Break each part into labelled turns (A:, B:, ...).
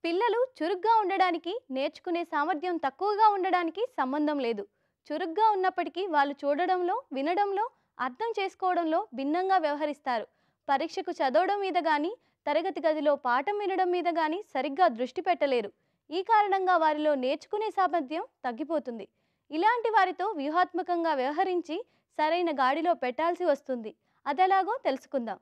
A: పిల్లలు చురుగ్గా ఉండడానికి నేర్చుకునే సామర్థ్యం తక్కువగా ఉండడానికి సంబంధం లేదు చురుగ్గా ఉన్నప్పటికీ వాళ్ళు చూడడంలో వినడంలో అర్థం చేసుకోవడంలో భిన్నంగా వ్యవహరిస్తారు పరీక్షకు చదవడం మీద కానీ తరగతి గదిలో పాఠం వినడం మీద కానీ సరిగ్గా దృష్టి పెట్టలేరు ఈ కారణంగా వారిలో నేర్చుకునే సామర్థ్యం తగ్గిపోతుంది ఇలాంటి వారితో వ్యూహాత్మకంగా వ్యవహరించి సరైన గాడిలో పెట్టాల్సి వస్తుంది అదెలాగో తెలుసుకుందాం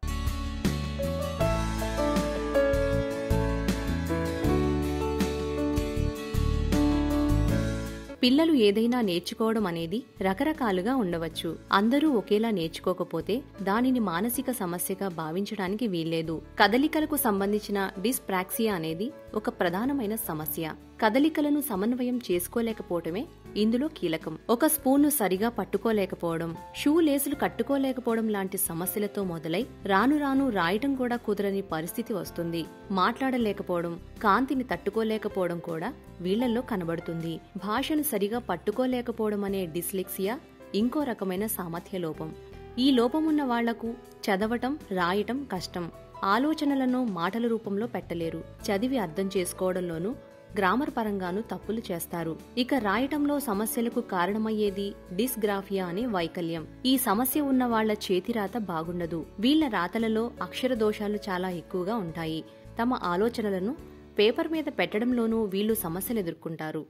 B: పిల్లలు ఏదైనా నేర్చుకోవడం అనేది రకరకాలుగా ఉండవచ్చు అందరూ ఒకేలా నేర్చుకోకపోతే దానిని మానసిక సమస్యగా భావించడానికి వీల్లేదు కదలికలకు సంబంధించిన డిస్ప్రాక్సియా అనేది ఒక ప్రధానమైన సమస్య కదలికలను సమన్వయం చేసుకోలేకపోవటమే ఇందులో కీలకం ఒక స్పూన్ను సరిగా పట్టుకోలేకపోవడం షూ లేసులు కట్టుకోలేకపోవడం లాంటి సమస్యలతో మొదలై రాను రాను రాయటం కూడా కుదరని పరిస్థితి వస్తుంది మాట్లాడలేకపోవడం కాంతిని తట్టుకోలేకపోవడం కూడా వీళ్లలో కనబడుతుంది భాషను సరిగా పట్టుకోలేకపోవడం అనే డిస్లెక్సియా ఇంకో రకమైన సామర్థ్య లోపం ఈ లోపమున్న వాళ్లకు చదవటం రాయటం కష్టం ఆలోచనలను మాటల రూపంలో పెట్టలేరు చదివి అర్థం చేసుకోవడంలోనూ గ్రామర్ పరంగాను తప్పులు చేస్తారు ఇక రాయటంలో సమస్యలకు కారణమయ్యేది డిస్గ్రాఫియా అనే వైకల్యం ఈ సమస్య ఉన్న వాళ్ల చేతిరాత బాగుండదు వీళ్ల రాతలలో అక్షర దోషాలు చాలా ఎక్కువగా ఉంటాయి తమ ఆలోచనలను పేపర్ మీద పెట్టడంలోనూ వీళ్లు సమస్యలు ఎదుర్కొంటారు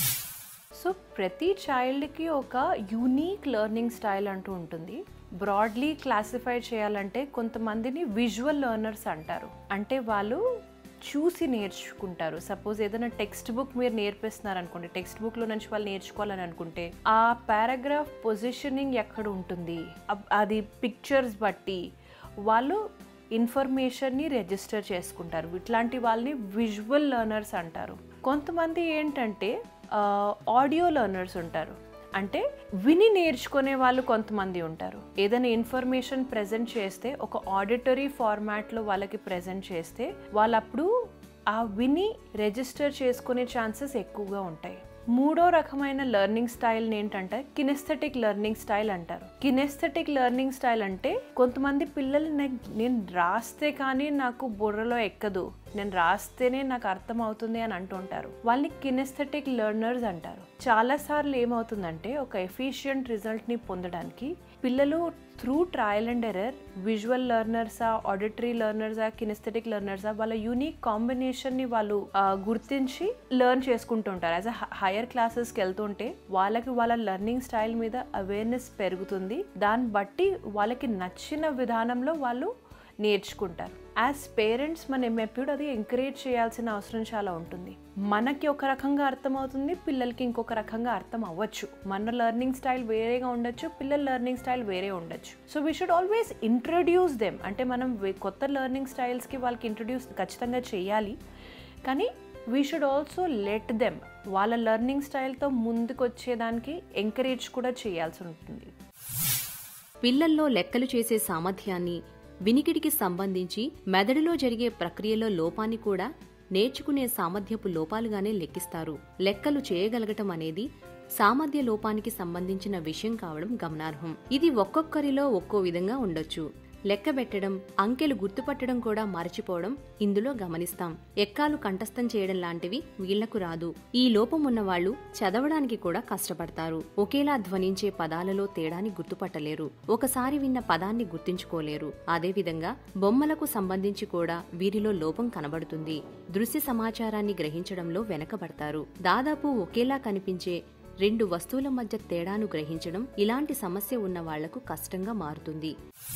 C: సో ప్రతి చైల్డ్కి ఒక యూనిక్ లెర్నింగ్ స్టైల్ అంటూ ఉంటుంది బ్రాడ్లీ క్లాసిఫై చేయాలంటే కొంతమందిని విజువల్ లెర్నర్స్ అంటారు అంటే వాళ్ళు చూసి నేర్చుకుంటారు సపోజ్ ఏదైనా టెక్స్ట్ బుక్ మీరు నేర్పిస్తున్నారు అనుకోండి టెక్స్ట్ బుక్లో నుంచి వాళ్ళు నేర్చుకోవాలని అనుకుంటే ఆ పారాగ్రాఫ్ పొజిషనింగ్ ఎక్కడ ఉంటుంది అబ్- అది పిక్చర్స్ బట్టి వాళ్ళు ఇన్ఫర్మేషన్ని రిజిస్టర్ చేసుకుంటారు ఇట్లాంటి వాళ్ళని విజువల్ లెర్నర్స్ అంటారు కొంతమంది ఏంటంటే ఆడియో లెర్నర్స్ ఉంటారు అంటే విని నేర్చుకునే వాళ్ళు కొంతమంది ఉంటారు ఏదైనా ఇన్ఫర్మేషన్ ప్రజెంట్ చేస్తే ఒక ఆడిటరీ ఫార్మాట్లో వాళ్ళకి ప్రజెంట్ చేస్తే వాళ్ళప్పుడు ఆ విని రిజిస్టర్ చేసుకునే ఛాన్సెస్ ఎక్కువగా ఉంటాయి మూడో రకమైన లెర్నింగ్ స్టైల్ ఏంటంటే కినెస్థెటిక్ లెర్నింగ్ స్టైల్ అంటారు కినెస్థెటిక్ లెర్నింగ్ స్టైల్ అంటే కొంతమంది పిల్లలు నే- నేను రాస్తే కానీ నాకు బుర్రలో ఎక్కదు నేను రాస్తేనే నాకు అర్థం అవుతుంది అని అంటుంటారు వాళ్ళని కినెస్థెటిక్ లెర్నర్స్ అంటారు చాలాసార్లు ఏమవుతుందంటే ఒక ఎఫిషియంట్ రిజల్ట్ని పొందడానికి పిల్లలు through trial and error visual లెర్నర్సా ఆడిటరీ లెర్నర్సా కినెస్థెటిక్ లెర్నర్సా వాళ్ళ యూనిక్ కాంబినేషన్ని వాళ్ళు ఆ, గుర్తించి లెర్న్ చేసుకుంటుంటారు యాజ్ అ హైయర్ క్లాసెస్కి వెళ్తుంటే వాళ్ళకి వాళ్ళ లెర్నింగ్ స్టైల్ మీద అవేర్నెస్ పెరుగుతుంది దాన్ని బట్టి వాళ్ళకి నచ్చిన విధానంలో వాళ్ళు నేర్చుకుంటారు యాజ్ పేరెంట్స్ మనం ఎప్పుడు అది ఎంకరేజ్ చేయాల్సిన అవసరం చాలా ఉంటుంది మనకి ఒక రకంగా అర్థమవుతుంది పిల్లలకి ఇంకొక రకంగా అర్థం అవ్వచ్చు మన లెర్నింగ్ స్టైల్ వేరేగా ఉండొచ్చు పిల్లల లెర్నింగ్ స్టైల్ వేరే ఉండొచ్చు so we should always introduce them అంటే మనం వే- కొత్త లెర్నింగ్ స్టైల్స్కి వాళ్ళకి ఇంట్రడ్యూస్ ఖచ్చితంగా చేయాలి కానీ we should also let them వాళ్ళ లెర్నింగ్ స్టైల్తో ముందుకు వచ్చేదానికి ఎంకరేజ్ కూడా చేయాల్సి ఉంటుంది
B: పిల్లల్లో లెక్కలు చేసే సామర్థ్యాన్ని వినికిడికి సంబంధించి మెదడులో జరిగే ప్రక్రియలో లోపాన్ని కూడా నేర్చుకునే సామర్థ్యపు లోపాలుగానే లెక్కిస్తారు లెక్కలు చేయగలగటం అనేది సామర్థ్య లోపానికి సంబంధించిన విషయం కావడం గమనార్హం ఇది ఒక్కొక్కరిలో ఒక్కో విధంగా ఉండొచ్చు లెక్క పెట్టడం అంకెలు గుర్తుపట్టడం కూడా మరచిపోవడం ఇందులో గమనిస్తాం ఎక్కాలు కంఠస్థం చేయడం లాంటివి వీళ్లకు రాదు ఈ లోపం ఉన్న వాళ్ళు చదవడానికి కూడా కష్టపడతారు ఒకేలా ధ్వనించే పదాలలో తేడాని గుర్తుపట్టలేరు ఒకసారి విన్న పదాన్ని గుర్తించుకోలేరు అదేవిధంగా బొమ్మలకు సంబంధించి కూడా వీరిలో లోపం కనబడుతుంది దృశ్య సమాచారాన్ని గ్రహించడంలో వెనకబడతారు దాదాపు ఒకేలా కనిపించే రెండు వస్తువుల మధ్య తేడాను గ్రహించడం ఇలాంటి సమస్య ఉన్న వాళ్లకు కష్టంగా మారుతుంది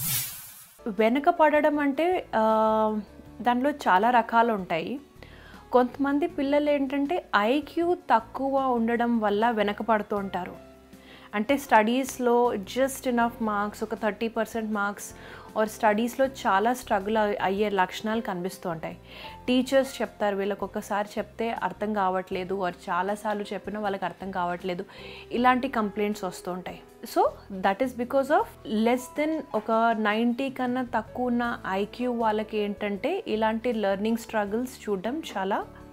C: వెనకపడడం అంటే ఆ, దానిలో చాలా రకాలు ఉంటాయి కొంతమంది పిల్లలు ఏంటంటే ఐక్యూ తక్కువ ఉండడం వల్ల వెనకపడుతూ ఉంటారు అంటే స్టడీస్లో జస్ట్ ఇనఫ్ మార్క్స్ ఒక థర్టీ పర్సెంట్ మార్క్స్ ఆర్ స్టడీస్లో చాలా స్ట్రగుల్ అయ్యే లక్షణాలు కనిపిస్తూ ఉంటాయి టీచర్స్ చెప్తారు వీళ్ళకి ఒక్కసారి చెప్తే అర్థం కావట్లేదు ఆర్ చాలాసార్లు చెప్పినా వాళ్ళకి అర్థం కావట్లేదు ఇలాంటి కంప్లైంట్స్ వస్తూ ఉంటాయి so that is because of less than ఒక నైంటీ కన్నా తక్కువ ఉన్న ఐక్యూ వాళ్ళకి ఏంటంటే ఇలాంటి లెర్నింగ్ స్ట్రగుల్స్ చూడడం చాలా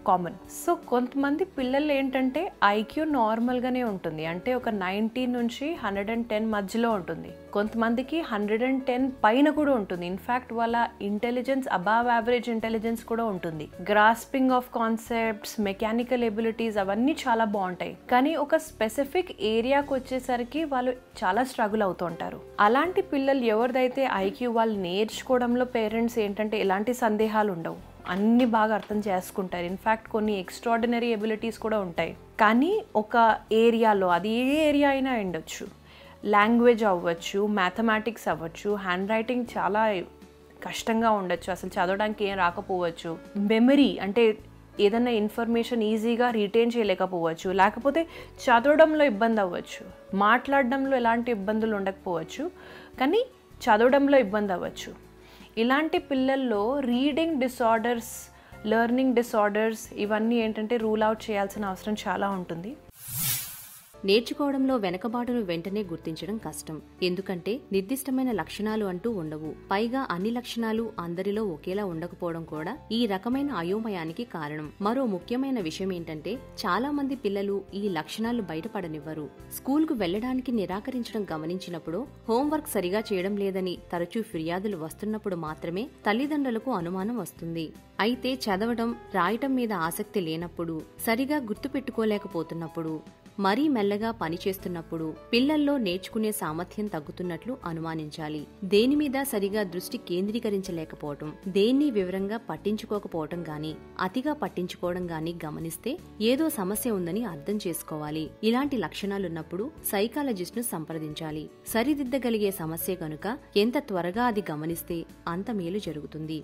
C: కామన్ సో కొంతమంది పిల్లలు ఏంటంటే ఐక్యూ నార్మల్గానే ఉంటుంది అంటే ఒక నైంటీ నుంచి హండ్రెడ్ అండ్ టెన్ మధ్యలో ఉంటుంది కొంతమందికి హండ్రెడ్ అండ్ టెన్ పైన కూడా ఉంటుంది ఇన్ఫ్యాక్ట్ వాళ్ళ ఇంటెలిజెన్స్ అబావ్ యావరేజ్ ఇంటెలిజెన్స్ కూడా ఉంటుంది grasping of concepts mechanical abilities అవన్నీ చాలా బాగుంటాయి కానీ ఒక స్పెసిఫిక్ ఏరియాకి వచ్చేసరికి వాళ్ళు చాలా స్ట్రగుల్ అవుతూ ఉంటారు అలాంటి పిల్లలు ఎవరిదైతే ఐక్యూ వాళ్ళు నేర్చుకోవడంలో పేరెంట్స్ ఏంటంటే ఎలాంటి సందేహాలు ఉండవు అన్ని బాగా అర్థం చేసుకుంటారు ఇన్ఫ్యాక్ట్ కొన్ని ఎక్స్ట్రాడినరీ ఎబిలిటీస్ కూడా ఉంటాయి కానీ ఒక ఏరియాలో అది ఏ ఏరియా అయినా ఉండొచ్చు లాంగ్వేజ్ అవ్వచ్చు మ్యాథమెటిక్స్ అవ్వచ్చు హ్యాండ్ రైటింగ్ చాలా కష్టంగా ఉండొచ్చు అసలు చదవడానికి ఏం రాకపోవచ్చు మెమరీ అంటే ఏదైనా ఇన్ఫర్మేషన్ ఈజీగా రిటైన్ చేయలేకపోవచ్చు లేకపోతే చదవడంలో ఇబ్బంది అవ్వచ్చు మాట్లాడడంలో ఎలాంటి ఇబ్బందులు ఉండకపోవచ్చు కానీ చదవడంలో ఇబ్బంది అవ్వచ్చు ఇలాంటి పిల్లల్లో రీడింగ్ డిసార్డర్స్ లెర్నింగ్ డిసార్డర్స్ ఇవన్నీ ఏంటంటే రూల్ అవుట్ చేయాల్సిన అవసరం చాలా ఉంటుంది
B: నేర్చుకోవడంలో వెనకబాటును వెంటనే గుర్తించడం కష్టం ఎందుకంటే నిర్దిష్టమైన లక్షణాలు అంటూ ఉండవు పైగా అన్ని లక్షణాలు అందరిలో ఒకేలా ఉండకపోవడం కూడా ఈ రకమైన అయోమయానికి కారణం మరో ముఖ్యమైన విషయం ఏంటంటే చాలా మంది పిల్లలు ఈ లక్షణాలు బయటపడనివ్వరు స్కూల్కు వెళ్లడానికి నిరాకరించడం గమనించినప్పుడు హోంవర్క్ సరిగా చేయడం లేదని తరచూ ఫిర్యాదులు వస్తున్నప్పుడు మాత్రమే తల్లిదండ్రులకు అనుమానం వస్తుంది అయితే చదవడం రాయటం మీద ఆసక్తి లేనప్పుడు సరిగా గుర్తుపెట్టుకోలేకపోతున్నప్పుడు మరీ మెల్లగా పనిచేస్తున్నప్పుడు పిల్లల్లో నేర్చుకునే సామర్థ్యం తగ్గుతున్నట్లు అనుమానించాలి దేని మీద సరిగా దృష్టి కేంద్రీకరించలేకపోవటం దేన్ని వివరంగా పట్టించుకోకపోవటం గాని అతిగా పట్టించుకోవడం గాని గమనిస్తే ఏదో సమస్య ఉందని అర్థం చేసుకోవాలి ఇలాంటి లక్షణాలున్నప్పుడు సైకాలజిస్ట్ ను సంప్రదించాలి సరిదిద్దగలిగే సమస్య కనుక ఎంత త్వరగా అది గమనిస్తే అంత మేలు జరుగుతుంది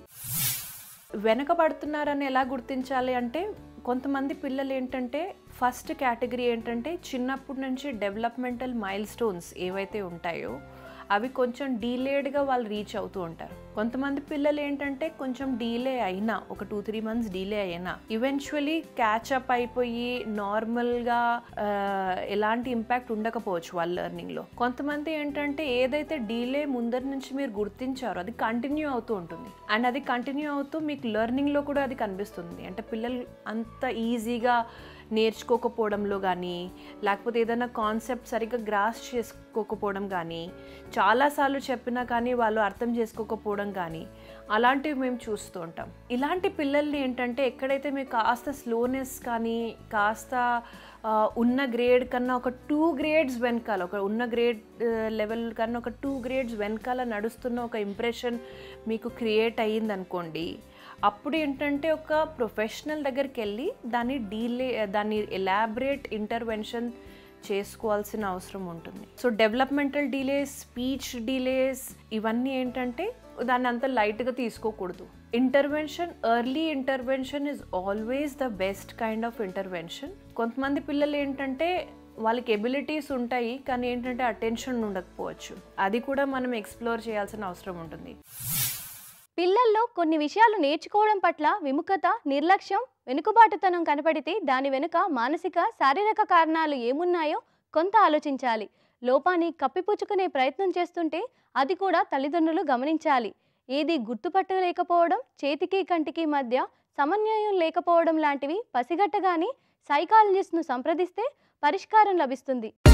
C: వెనకబడుతున్నారని ఎలా గుర్తించాలి అంటే కొంతమంది పిల్లలు ఏంటంటే ఫస్ట్ కేటగిరీ ఏంటంటే చిన్నప్పటి నుంచి డెవలప్మెంటల్ మైల్ స్టోన్స్ ఏవైతే ఉంటాయో అవి కొంచెం డీలేడ్గా వాళ్ళు రీచ్ అవుతూ ఉంటారు కొంతమంది పిల్లలు ఏంటంటే కొంచెం డీలే అయినా ఒక టూ త్రీ మంత్స్ డీలే అయినా ఈవెన్చువలీ క్యాచప్ అయిపోయి నార్మల్గా ఎలాంటి ఇంపాక్ట్ ఉండకపోవచ్చు వాళ్ళ లెర్నింగ్లో కొంతమంది ఏంటంటే ఏదైతే డీలే ముందరి నుంచి మీరు గుర్తించారో అది కంటిన్యూ అవుతూ ఉంటుంది అండ్ అది కంటిన్యూ అవుతూ మీకు లెర్నింగ్లో కూడా అది కనిపిస్తుంది అంటే పిల్లలు అంత ఈజీగా నేర్చుకోకపోవడంలో కానీ లేకపోతే ఏదైనా కాన్సెప్ట్ సరిగ్గా గ్రాస్ చేసుకోకపోవడం కానీ చాలాసార్లు చెప్పినా కానీ వాళ్ళు అర్థం చేసుకోకపోవడం కానీ అలాంటివి మేము చూస్తూ ఉంటాం ఇలాంటి పిల్లల్ని ఏంటంటే ఎక్కడైతే మీకు కాస్త స్లోనెస్ కానీ కాస్త ఆ, ఉన్న గ్రేడ్ కన్నా ఒక టూ గ్రేడ్స్ వెనకాల ఒక ఉన్న గ్రేడ్ లెవెల్ కన్నా ఒక టూ గ్రేడ్స్ వెనకాల నడుస్తున్న ఒక ఇంప్రెషన్ మీకు క్రియేట్ అయ్యిందనుకోండి అప్పుడు ఏంటంటే ఒక ప్రొఫెషనల్ దగ్గరికి వెళ్ళి దాన్ని డీలే దాన్ని ఎలాబరేట్ ఇంటర్వెన్షన్ చేసుకోవాల్సిన అవసరం ఉంటుంది so developmental delays speech delays ఇవన్నీ ఏంటంటే దాన్ని అంత లైట్గా తీసుకోకూడదు intervention early intervention is always the best kind of intervention కొంతమంది పిల్లలు ఏంటంటే వాళ్ళకి ఎబిలిటీస్ ఉంటాయి కానీ ఏంటంటే అటెన్షన్ ఉండకపోవచ్చు అది కూడా మనం ఎక్స్ప్లోర్ చేయాల్సిన అవసరం ఉంటుంది
A: పిల్లల్లో కొన్ని విషయాలు నేర్చుకోవడం పట్ల విముఖత నిర్లక్ష్యం వెనుకబాటుతనం కనపడితే దాని వెనుక మానసిక శారీరక కారణాలు ఏమున్నాయో కొంత ఆలోచించాలి లోపాన్ని కప్పిపుచ్చుకునే ప్రయత్నం చేస్తుంటే అది కూడా తల్లిదండ్రులు గమనించాలి ఏది గుర్తుపట్టలేకపోవడం చేతికి కంటికి మధ్య సమన్వయం లేకపోవడం లాంటివి పసిగట్టగానే సైకాలజిస్ట్ను సంప్రదిస్తే పరిష్కారం లభిస్తుంది